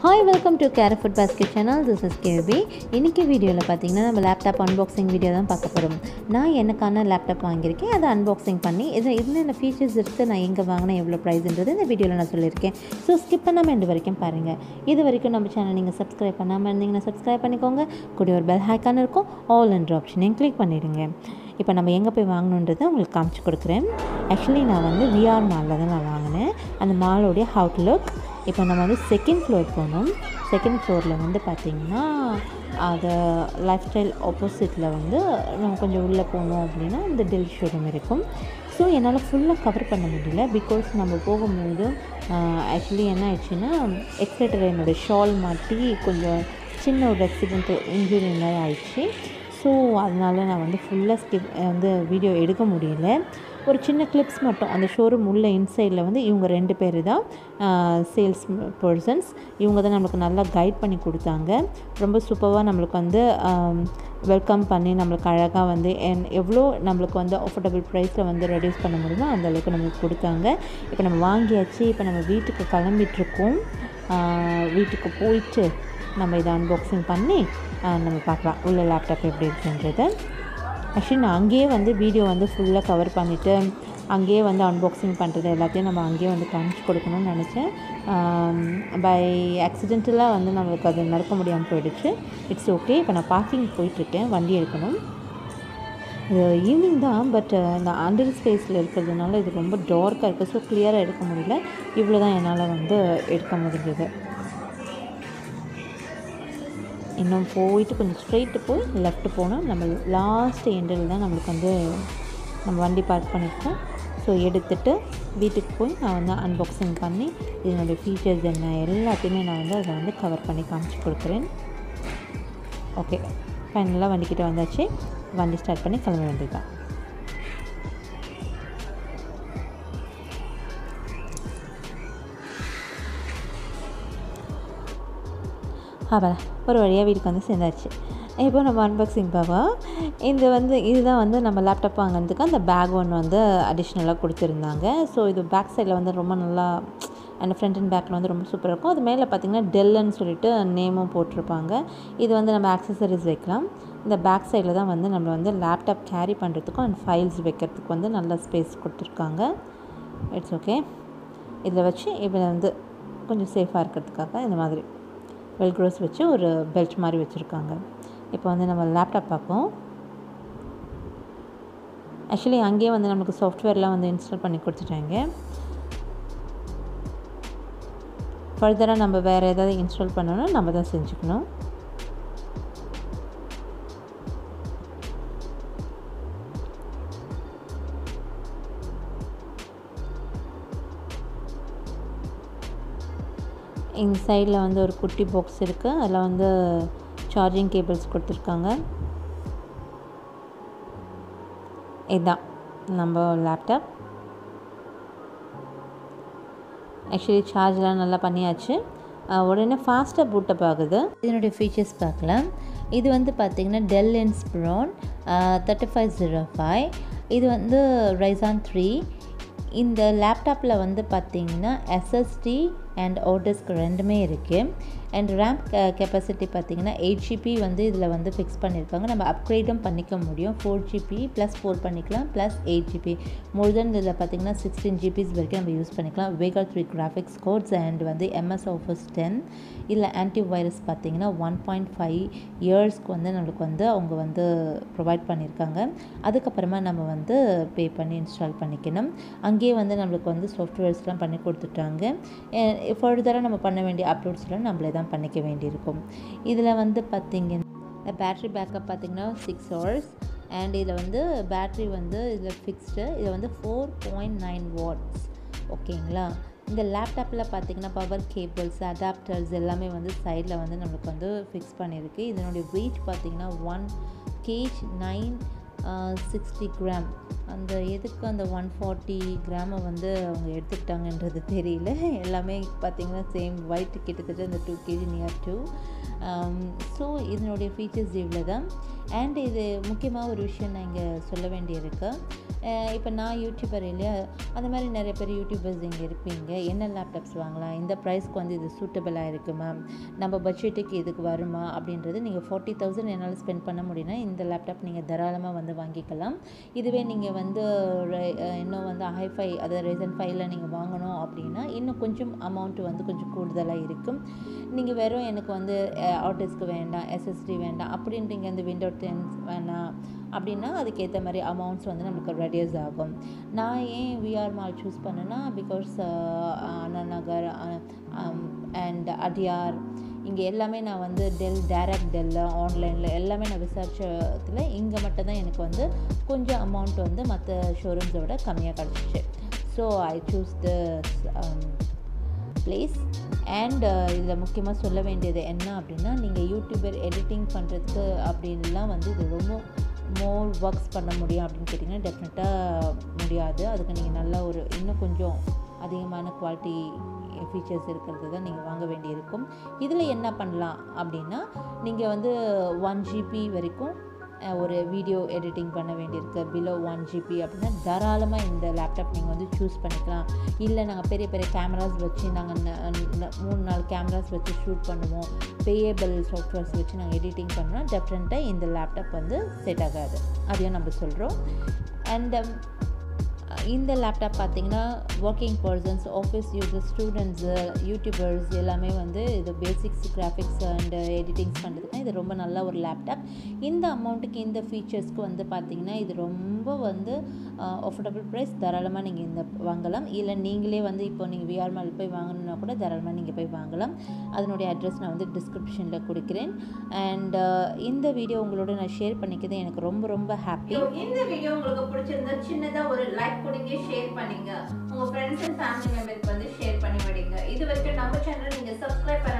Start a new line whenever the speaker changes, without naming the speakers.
hi welcome to கேர food basket channel this is KB இன்றைக்கி வீடியோவில் பார்த்தீங்கன்னா நம்ம லேப்டாப் அன்பாக்சிங் வீடியோ தான் பார்க்க போகிறோம் நான் எனக்கான லேப்டாப் வாங்கியிருக்கேன் அதை அன்பாக்சிங் பண்ணி இதில் என்னென்ன ஃபீச்சர்ஸ் இருக்குது நான் எங்கே வாங்கினேன் எவ்வளோ ப்ரைஸ்ன்றது இந்த வீடியோவில் நான் சொல்லியிருக்கேன் ஸோ ஸ்கிப் பண்ணாமல் எண்டு வரைக்கும் பாருங்கள் இது வரைக்கும் நம்ம சேனல் நீங்கள் சப்ஸ்கிரைப் பண்ணாமல் இருந்தீங்கன்னா சப்ஸ்கிரைப் பண்ணிக்கோங்க கூட ஒரு பெல் ஹேக்கான இருக்கும் ஆல் என்ற ஆப்ஷனையும் கிளிக் பண்ணிடுங்க இப்போ நம்ம எங்கே போய் வாங்கணுன்றதை உங்களுக்கு காமிச்சு கொடுக்குறேன் ஆக்சுவலி நான் வந்து விஆர் மாலில் தான் நான் வாங்கினேன் அந்த மாலோடைய அவுட்லுக் இப்போ நம்ம வந்து செகண்ட் ஃப்ளோர் போனோம் செகண்ட் ஃப்ளோரில் வந்து பார்த்திங்கன்னா அது லைஃப் ஸ்டைல் ஆப்போசிட்டில் வந்து நம்ம கொஞ்சம் உள்ளே போனோம் அப்படின்னா இந்த டெல் ஷோரூம் இருக்கும் ஸோ என்னால் ஃபுல்லாக கவர் பண்ண முடியல பிகாஸ் நம்ம போகும்போது ஆக்சுவலி என்ன ஆயிடுச்சுன்னா எக்ஸைட்டர் என்னோடய ஷால் மாட்டி கொஞ்சம் சின்ன ஒரு ஆக்சிடென்ட் இன்ஜுரி மாதிரி ஆயிடுச்சு ஸோ அதனால் நான் வந்து ஃபுல்லாக ஸ்கிப் வந்து வீடியோ எடுக்க முடியல ஒரு சின்ன கிளிப்ஸ் மட்டும் அந்த ஷோரூம் உள்ள இன்சைடில் வந்து இவங்க ரெண்டு பேர் தான் சேல்ஸ் பர்சன்ஸ் இவங்க தான் நம்மளுக்கு நல்லா கைட் பண்ணி கொடுத்தாங்க ரொம்ப சூப்பராக நம்மளுக்கு வந்து வெல்கம் பண்ணி நம்மளுக்கு அழகாக வந்து என் எவ்வளோ நம்மளுக்கு வந்து அஃபோர்டபுள் ப்ரைஸில் வந்து ரெடியூஸ் பண்ண முடியுமோ அந்த அளவுக்கு நம்மளுக்கு கொடுத்தாங்க இப்போ நம்ம வாங்கியாச்சு இப்போ நம்ம வீட்டுக்கு கிளம்பிட்டுருக்கோம் வீட்டுக்கு போயிட்டு நம்ம இதை அன்பாக்சிங் பண்ணி நம்ம பார்க்கலாம் உள்ள லேப்டாப் எப்படி இருக்குன்றது ஆக்சுவலி நான் அங்கேயே வந்து வீடியோ வந்து ஃபுல்லாக கவர் பண்ணிவிட்டு அங்கேயே வந்து அன்பாக்சிங் பண்ணுறது எல்லாத்தையும் நம்ம அங்கேயே வந்து காமிச்சு கொடுக்கணும்னு நினச்சேன் பை ஆக்சிடென்டலாக வந்து நம்மளுக்கு அது நடக்க முடியாமல் போயிடுச்சு இட்ஸ் ஓகே இப்போ நான் பார்க்கிங் போயிட்டுருக்கேன் வண்டி எடுக்கணும் இது ஈவினிங் தான் பட் இந்த அண்டர் ஸ்பேஸில் இருக்கிறதுனால இது ரொம்ப டார்க்காக இருக்குது ஸோ கிளியராக எடுக்க முடியல இவ்வளோ தான் என்னால் வந்து எடுக்க முடிஞ்சது இன்னும் போயிட்டு கொஞ்சம் ஸ்ட்ரெயிட்டு போய் லெஃப்ட் போனால் நம்ம லாஸ்ட் எண்டில் தான் நம்மளுக்கு வந்து நம்ம வண்டி பார்க் பண்ணியிருக்கோம் ஸோ எடுத்துகிட்டு வீட்டுக்கு போய் நான் வந்து அன்பாக்சிங் பண்ணி இதனுடைய ஃபீச்சர்ஸ் என்ன எல்லாத்தையுமே நான் வந்து அதை வந்து கவர் பண்ணி காமிச்சு கொடுக்குறேன் ஓகே ஃபைனலாக வண்டிக்கிட்ட வந்தாச்சு வண்டி ஸ்டார்ட் பண்ணி கிளம்ப வேண்டியதுதான் ஆமாம் ஒரு வழியாக வீட்டுக்கு வந்து சேர்ந்தாச்சு இப்போ நம்ம அன்பாக்சிங் பார்ப்போம் இது வந்து இதுதான் வந்து நம்ம லேப்டாப் வாங்கினதுக்கு அந்த பேக் ஒன்று வந்து அடிஷ்னலாக கொடுத்துருந்தாங்க ஸோ இது பேக் சைடில் வந்து ரொம்ப நல்லா அண்ட் ஃப்ரண்ட் அண்ட் பேக்கில் வந்து ரொம்ப சூப்பராக இருக்கும் அது மேலே பார்த்திங்கன்னா டெல்லுன்னு சொல்லிட்டு நேமும் போட்டிருப்பாங்க இது வந்து நம்ம ஆக்சசரிஸ் வைக்கலாம் இந்த பேக் சைடில் தான் வந்து நம்ம வந்து லேப்டாப் கேரி பண்ணுறதுக்கும் அண்ட் ஃபைல்ஸ் வைக்கிறதுக்கு வந்து நல்ல ஸ்பேஸ் கொடுத்துருக்காங்க இட்ஸ் ஓகே இதில் வச்சு இதில் வந்து கொஞ்சம் சேஃபாக இருக்கிறதுக்காக இந்த மாதிரி வெல்க்ரோஸ் வச்சு ஒரு பெல்ட் மாதிரி வச்சுருக்காங்க இப்போ வந்து நம்ம லேப்டாப் பார்ப்போம் ஆக்சுவலி அங்கேயே வந்து நமக்கு சாஃப்ட்வேர்லாம் வந்து இன்ஸ்டால் பண்ணி கொடுத்துட்டாங்க ஃபர்தராக நம்ம வேறு ஏதாவது இன்ஸ்டால் பண்ணணும்னா நம்ம தான் செஞ்சுக்கணும் இந்த சைடில் வந்து ஒரு குட்டி பாக்ஸ் இருக்குது அதில் வந்து சார்ஜிங் கேபிள்ஸ் கொடுத்துருக்காங்க இதுதான் நம்ம லேப்டாப் ஆக்சுவலி சார்ஜ்லாம் நல்லா பண்ணியாச்சு உடனே ஃபாஸ்ட்டாக பூட்டப் ஆகுது இதனுடைய ஃபீச்சர்ஸ் பார்க்கலாம் இது வந்து பார்த்திங்கன்னா Dell Inspiron thirty five zero five இது வந்து ரைசான் த்ரீ இந்த லேப்டாப்பில் வந்து பார்த்திங்கன்னா எஸ்எஸ்டி அண்ட் ஓடஸ்க் ரெண்டுமே இருக்குது அண்ட் ரேம் கெப்பாசிட்டி பார்த்திங்கன்னா எயிட் ஜிபி வந்து இதில் வந்து ஃபிக்ஸ் பண்ணியிருக்காங்க நம்ம அப்கிரேடும் பண்ணிக்க முடியும் ஃபோர் ஜிபி ப்ளஸ் ஃபோர் பண்ணிக்கலாம் plus eight GB more then இதில் பார்த்திங்கன்னா சிக்ஸ்டீன் ஜிபிஸ் வரைக்கும் நம்ம யூஸ் பண்ணிக்கலாம் Vega three graphics cores and வந்து எம்எஸ் ஆஃபர்ஸ் டென் இதில் ஆன்டி வைரஸ் பார்த்திங்கன்னா ஒன் பாயிண்ட் ஃபைவ் இயர்ஸ்க்கு வந்து நம்மளுக்கு வந்து அவங்க வந்து ப்ரொவைட் பண்ணியிருக்காங்க அதுக்கப்புறமா நம்ம வந்து பே பண்ணி இன்ஸ்டால் பண்ணிக்கணும் அங்கேயே வந்து நம்மளுக்கு வந்து சாஃப்ட்வேர்ஸ்லாம் பண்ணி கொடுத்துட்டாங்க ஃபர்தராக நம்ம பண்ண வேண்டிய அப்லோட்ஸ்லாம் நம்மளே தான் பண்ணிக்க வேண்டியிருக்கும் இதில் வந்து பார்த்திங்கன்னா பேட்ரி பேக்கப் பார்த்திங்கன்னா சிக்ஸ் ஹவர்ஸ் அண்ட் இதில் வந்து பேட்ரி வந்து இதில் ஃபிக்ஸ்டு இதில் வந்து ஃபோர் பாயிண்ட் நைன் வாட்ஸ் ஓகேங்களா இந்த லேப்டாப்பில் பார்த்திங்கன்னா பவர் கேபிள்ஸ் அடாப்டர்ஸ் எல்லாமே வந்து சைடில் வந்து நம்மளுக்கு வந்து ஃபிக்ஸ் பண்ணியிருக்கு இதனுடைய வெயிட் பார்த்திங்கன்னா one kg nine sixty gram அந்த எதுக்கு அந்த ஒன் ஃபார்ட்டி கிராமை வந்து அவங்க எடுத்துக்கிட்டாங்கன்றது தெரியல எல்லாமே பார்த்திங்கன்னா சேம் ஒயிட் கிட்டத்தட்ட அந்த two kg near two so இதனுடைய ஃபீச்சர்ஸ் இவ்வளோ தான் அண்ட் இது முக்கியமாக ஒரு விஷயம் நான் இங்கே சொல்ல வேண்டியிருக்கு இப்போ நான் யூடியூபர் இல்லையா அந்த மாதிரி நிறைய பேர் யூடியூபர்ஸ் இங்கே இருப்பீங்க என்ன லேப்டாப்ஸ் வாங்கலாம் இந்த ப்ரைஸ்க்கு வந்து இது சூட்டபிளாக இருக்குமா நம்ம பட்ஜெட்டுக்கு இதுக்கு வருமா அப்படின்றது நீங்கள் ஃபார்ட்டி தௌசண்ட் என்னால் ஸ்பெண்ட் பண்ண முடியும்னா இந்த லேப்டாப் நீங்கள் தாராளமாக வந்து வாங்கிக்கலாம் இதுவே நீங்கள் வந்து ரை- அஹ் இன்னும் வந்து ஹைஃபை அதாவது ரேசன் ஃபைவ்ல நீங்கள் வாங்கணும் அப்படின்னா இன்னும் கொஞ்சம் அமௌண்ட் வந்து கொஞ்சம் கூடுதலாக இருக்கும் நீங்கள் வெறும் எனக்கு வந்து ஆர்டிஸ்க்கு வேண்டாம் எஸ்எஸ்டி வேண்டாம் அப்படின்றீங்க இந்த விண்டோ டென்ஸ் வேணாம் அப்படின்னா அதுக்கேற்ற மாதிரி அமௌண்ட்ஸ் வந்து நமக்கு ரெடியூஸ் ஆகும் நான் ஏன் விஆர் மால் சூஸ் பண்ணேன்னா பிகாஸ் அண்ணா நகர் அண்ட் அடியார் இங்கே எல்லாமே நான் வந்து டெல் டைரக்ட் டெல்ல ஆன்லைனில் எல்லாமே நான் விசாரிச்சதுல இங்கே மட்டும்தான் எனக்கு வந்து கொஞ்சம் அமௌண்ட் வந்து மற்ற ஷோரூம்ஸை விட கம்மியாக கிடச்சிச்சு so I choose the place and இதில் முக்கியமாக சொல்ல வேண்டியது என்ன அப்படின்னா நீங்கள் யூடியூபர் எடிட்டிங் பண்ணுறதுக்கு அப்படின்லாம் வந்து இது ரொம்ப மோர் ஒர்க்ஸ் பண்ண முடியும் அப்படின்னு கேட்டிங்கன்னா டெஃபினட்டாக முடியாது அதுக்கு நீங்கள் நல்லா ஒரு இன்னும் கொஞ்சம் அதிகமான குவாலிட்டி ஃபீச்சர்ஸ் இருக்கிறது தான் நீங்கள் வாங்க வேண்டியிருக்கும் இதில் என்ன பண்ணலாம் அப்படின்னா நீங்கள் வந்து ஒன் ஜிபி வரைக்கும் அஹ், ஒரு வீடியோ எடிட்டிங் பண்ண வேண்டியிருக்கு பிலோ ஒன் ஜிபி அப்படின்னா தாராளமாக இந்த லேப்டாப் நீங்கள் வந்து சூஸ் பண்ணிக்கலாம் இல்லை நாங்கள் பெரிய பெரிய கேமராஸ் வச்சு நாங்கள் மூணு நாலு கேமராஸ் வச்சு ஷூட் பண்ணுவோம் பேயபிள் சாஃப்ட்வேர்ஸ் வச்சு நாங்கள் எடிட்டிங் பண்ணோம்னா டெஃபினட்டாக இந்த லேப்டாப் வந்து செட் ஆகாது அதையும் நம்ம சொல்கிறோம் அண்ட் இந்த லேப்டாப் பார்த்தீங்கன்னா working persons office users students YouTubers எல்லாமே வந்து இது பேசிக்ஸ் கிராஃபிக்ஸ் அண்ட் எடிட்டிங்ஸ் பண்ணுறதுக்கு இது ரொம்ப நல்ல ஒரு லேப்டாப் இந்த அமௌண்ட்டுக்கு இந்த ஃபீச்சர்ஸ்க்கு வந்து பார்த்தீங்கன்னா இது ரொம்ப வந்து அஃபோர்டபுள் ப்ரைஸ் தாராளமாக நீங்கள் இந்த வாங்கலாம் இல்லை நீங்களே வந்து இப்போ நீங்கள் விஆர் மால் போய் வாங்கணுன்னா கூட தாராளமாக நீங்கள் போய் வாங்கலாம் அதனுடைய அட்ரஸ் நான் வந்து டிஸ்கிரிப்ஷனில் கொடுக்குறேன் அண்ட் இந்த வீடியோ உங்களோட நான் ஷேர் பண்ணிக்கிறது எனக்கு ரொம்ப ரொம்ப ஹாப்பி
இந்த வீடியோ உங்களுக்கு பிடிச்சிருந்தா சின்னதா ஒரு லைக் கொடுங்க ஷேர் பண்ணுங்க உங்க ஃப்ரெண்ட்ஸ் அண்ட் ஃபேமிலி மெம்பருக்கு வந்து ஷேர் பண்ணி விடுங்க இது வரைக்கும் நம்ம சேனல் நீங்க சப்ஸ்கிரைப்